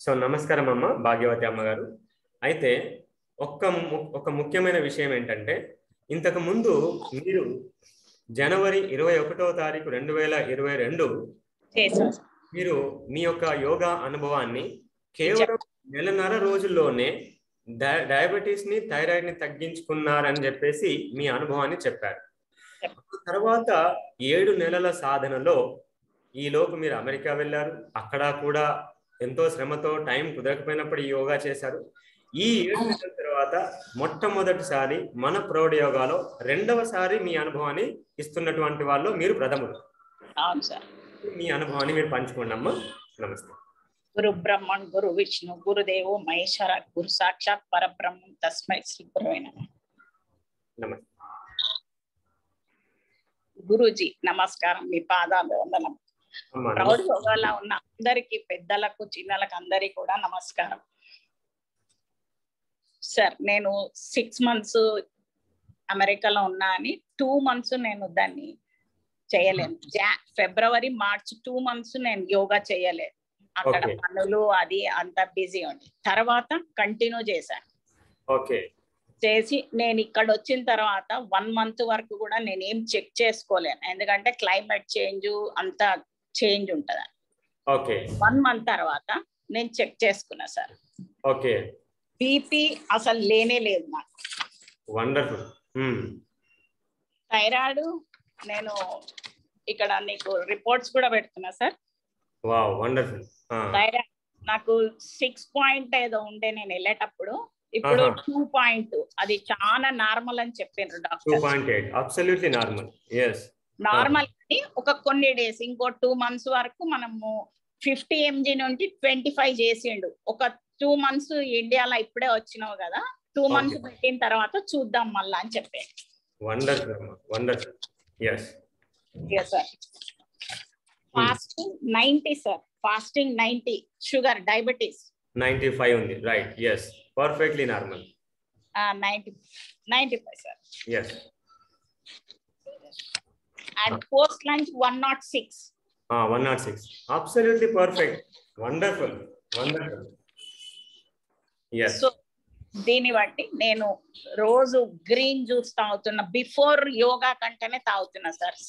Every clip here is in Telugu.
సో నమస్కారం అమ్మ భాగ్యవతి అమ్మగారు అయితే ఒక్క ము- ఒక ముఖ్యమైన విషయం ఏంటంటే ఇంతకు ముందు మీరు జనవరి ఇరవై ఒకటవ తారీఖు రెండు వేల ఇరవై రెండు చేశాను సార్. మీరు మీ యొక్క యోగా అనుభవాన్ని కేవలం నెలన్నర రోజుల్లోనే డయ- డయాబెటీస్ ని థైరాయిడ్ ని తగ్గించుకున్నారని చెప్పేసి మీ అనుభవాన్ని చెప్పారు తర్వాత ఏడు నెలల సాధనలో ఈలోపు మీరు అమెరికా వెళ్ళారు అక్కడ కూడా ఎంతో శ్రమతో టైం కుదరకపోయినప్పుడు ఈ యోగా చేశారు ఈ ఏడు నెలల తర్వాత మొట్టమొదటిసారి మన ప్రౌఢ యోగాలో రెండవసారి మీ అనుభవాన్ని ఇస్తున్నటువంటి వాళ్ళు మీరు ప్రథములు అవును సార్ మీ అనుభవాన్ని మీరు పంచుకోండి అమ్మా నమస్తే గురు బ్రహ్మణ్ గురు విష్ణు గురుదేవు మహేశ్వర గురు సాక్షాత్ పరబ్రహ్మం తస్మై శ్రీ గురువే నమః. నమస్తే గురూజీ నమస్కారం మీ పాదాలు వందనం అమ్మా ప్రౌఢ నమస్తే. యోగాలో ఉన్న అందరికి పెద్దలకు చిన్నలకు అందరికి కూడా నమస్కారం సార్ నేను సిక్స్ మంత్స్ అమెరికాలో ఉన్నా అని టూ మంత్స్ నేను దాన్ని చేయలేను జా ఫిబ్రవరి మార్చ్ టూ మంత్స్ నేను యోగా చేయలేదు అక్కడ Okay. పనులు అది అంత బిజీ ఉంది తర్వాత కంటిన్యూ చేశాను ఓకే చేసి నేను ఇక్కడ వచ్చిన తర్వాత వన్ మంత్ వరకు కూడా నేను ఏం చెక్ చేసుకోలేను ఎందుకంటే క్లైమేట్ చేంజ్ అంత చేంజ్ ఉంటది ఓకే వన్ మంత్ తర్వాత నేను చెక్ చేసుకున్నా సార్ ఓకే బీపీ అసలు లేనే లేదు నాకు వండర్ఫుల్ థైరాయిడ్ నేను ఇక్కడ నీకు రిపోర్ట్స్ కూడా పెడుతున్నా సార్ వావ్ వండర్ఫుల్ థైరాయిడ్ నాకు సిక్స్ పాయింట్ ఏదో ఉండే నేను వెళ్ళేటప్పుడు ఇప్పుడు ఆహా. టూ పాయింట్ అది చాలా నార్మల్ అని చెప్పిండ్రు two doctor point eight absolutely normal yes normal అని ఒక కొన్ని డేస్ ఇంకో టూ మంత్స్ వరకు మనము ఫిఫ్టీ ఎంజీ నుండి ట్వంటీ ఫైవ్ చేసిండు ఒక టూ మంత్స్ ఇండియాలో ఇప్పుడే వచ్చినావు కదా టూ మంత్స్ Okay. పెట్టిన తర్వాత చూద్దాం మళ్ళా అని చెప్పే వండర్ఫుల్ అమ్మా wonderful yes sir fasting ninety sir fasting ninety sugar diabetes ninety five ఉంది right yes perfectly normal ninety ninety five sir yes and post lunch one not six one not six absolutely perfect wonderful wonderful yes so దీన్ని బట్టి నేను రోజు గ్రీన్ జ్యూస్ తాగుతున్నా బిఫోర్ యోగా కంటేనే తాగుతున్నా సార్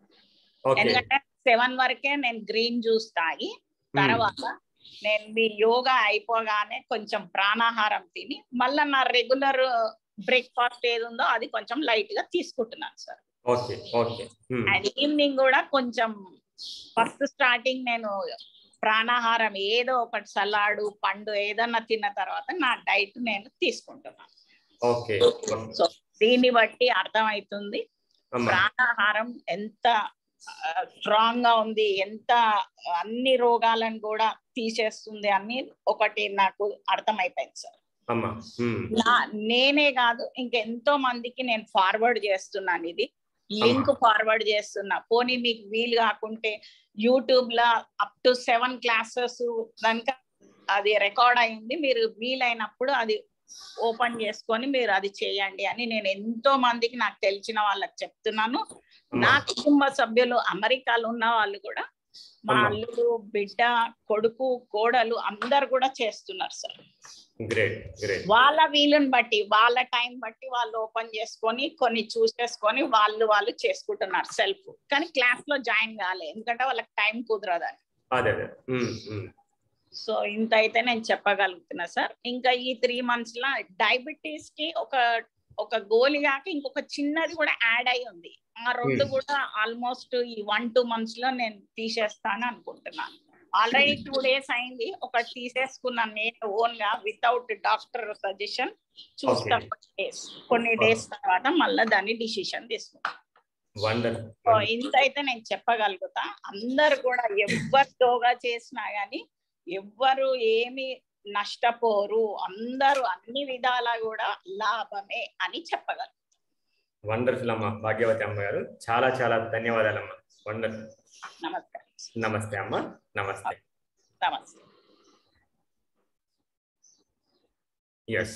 ఓకే ఎందుకంటే సెవెన్ వరకే నేను గ్రీన్ జ్యూస్ తాగి తర్వాత నేను మీ యోగా అయిపోగానే కొంచెం ప్రాణాహారం తిని మళ్ళీ నా రెగ్యులర్ బ్రేక్ఫాస్ట్ ఏది ఉందో అది కొంచెం లైట్ గా తీసుకుంటున్నాను sir okay okay and evening కూడా కొంచెం ఫస్ట్ స్టార్టింగ్ నేను ప్రాణాహారం ఏదో ఒకటి సలాడు పండు ఏదన్నా తిన్న తర్వాత నా డైట్ నేను తీసుకుంటున్నాను ఓకే సో దీన్ని బట్టి అర్థమవుతుంది అమ్మా ప్రాణాహారం ఎంత స్ట్రాంగ్ గా ఉంది ఎంత అన్ని రోగాలను కూడా తీసేస్తుంది అని ఒకటి నాకు అర్థమైపోయింది సార్ అమ్మా నా నేనే కాదు ఇంకెంతో మందికి నేను ఫార్వర్డ్ చేస్తున్నాను ఇది లింక్ ఫార్వర్డ్ చేస్తున్నా పోనీ మీకు వీలు కాకుంటే యూట్యూబ్ లా అప్ టు సెవెన్ క్లాసెస్ కనుక అది రికార్డ్ అయింది మీరు వీలైనప్పుడు అది ఓపెన్ చేసుకొని మీరు అది చేయండి అని నేను ఎంతో మందికి నాకు తెలిసిన వాళ్ళకి చెప్తున్నాను నా కుటుంబ సభ్యులు అమెరికాలో ఉన్న వాళ్ళు కూడా మా అమ్మా. అల్లుడు బిడ్డ కొడుకు కోడలు అందరు కూడా చేస్తున్నారు సార్ గ్రేట్ గ్రేట్ వాళ్ళ వీలుని బట్టి వాళ్ళ టైం బట్టి వాళ్ళు ఓపెన్ చేసుకొని కొన్ని చూసేసుకొని వాళ్ళు వాళ్ళు చేసుకుంటున్నారు సెల్ఫ్ కానీ క్లాస్ లో జాయిన్ కాలే ఎందుకంటే వాళ్ళకి టైం కుదరదని అదే అదే ఉమ్, ఉమ్. సో ఇంత అయితే నేను చెప్పగలుగుతున్నా సార్ ఇంకా ఈ త్రీ మంత్స్ లో డయాబెటీస్ కి ఒక ఒక గోలి కాక ఇంకొక చిన్నది కూడా యాడ్ అయి ఉంది ఆ రెండు Hmm. కూడా ఆల్మోస్ట్ ఈ వన్ టూ మంత్స్ లో నేను తీసేస్తాను అనుకుంటున్నాను ఆల్రెడీ టూ డేస్ అయింది ఒకటి తీసేసుకున్నాను నేను ఓన్ గా వితౌట్ డాక్టర్ సజెషన్ చూస్తా Okay. కొన్ని డేస్ కొన్ని డేస్ తర్వాత మళ్ళీ దాన్ని డిసిషన్ తీసుకుంటాను సో వండర్ఫుల్ ఇంత అయితే నేను చెప్పగలుగుతా అందరు కూడా ఎవ్వరు యోగా చేసినా గానీ ఎవ్వరు ఏమి నష్టపోరు అందరూ అన్ని విధాలా కూడా లాభమే అని చెప్పగలను వండర్ఫుల్ అమ్మా భాగ్యవతి అమ్మ గారు చాలా చాలా ధన్యవాదాలమ్మా వండర్ఫుల్ నమస్కారం నమస్తే అమ్మా నమస్తే నమస్తే ఎస్